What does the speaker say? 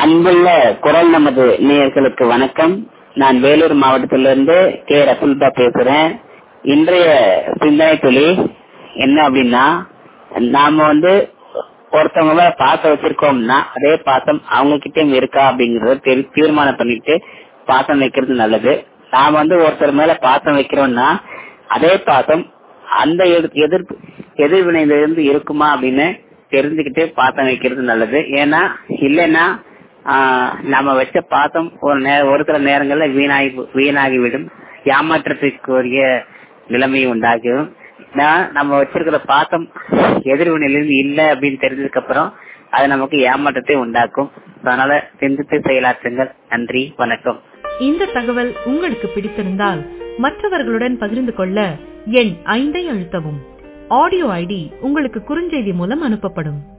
அன்புள்ள குரல் நமது நேயர்களுக்கு வணக்கம் நான் வேலூர் மாவட்டத்திலிருந்து கே ரசுல்பா பேசுறேன் இன்றைய சிந்தனை துளி என்ன அப்படின்னா நாம வந்து ஒருத்தவங்க மேல பாசம் வச்சிருக்கோம்னா அதே பாசம் அவங்க கிட்டயும் இருக்கா அப்படிங்கறத தெரி- தீர்மானம் பண்ணிட்டு பாசம் வைக்கிறது நல்லது நாம வந்து ஒருத்தர் மேல பாசம் வைக்கிறோம்னா அதே பாசம் அந்த எதிர் எதிர்ப்பு எதிர்வினையில இருந்து இருக்குமா அப்படின்னு தெரிஞ்சுக்கிட்டு பாசம் வைக்கிறது நல்லது ஏன்னா இல்லைன்னா ஆஹ், நம்ம வச்ச பாசம் ஒரு நே ஒரு சில நேரங்கள்ல வீணாகி வீணாகிவிடும் ஏமாற்றத்துக்குரிய நிலைமையும் உண்டாகும் நான் நம்ம வச்சிருக்கிற பாசம் எதிர்வினையிலிருந்து இல்ல அப்படின்னு தெரிஞ்சதுக்கு அப்புறம் அது நமக்கு ஏமாற்றத்தை உண்டாக்கும் அதனால சிந்தித்து செயலாற்றுங்கள் நன்றி வணக்கம் இந்த தகவல் உங்களுக்கு பிடித்திருந்தால் மற்றவர்களுடன் பகிர்ந்து கொள்ள எண் ஐந்தை அழுத்தவும் ஆடியோ ஐடி உங்களுக்கு குறுஞ்செய்தி மூலம் அனுப்பப்படும்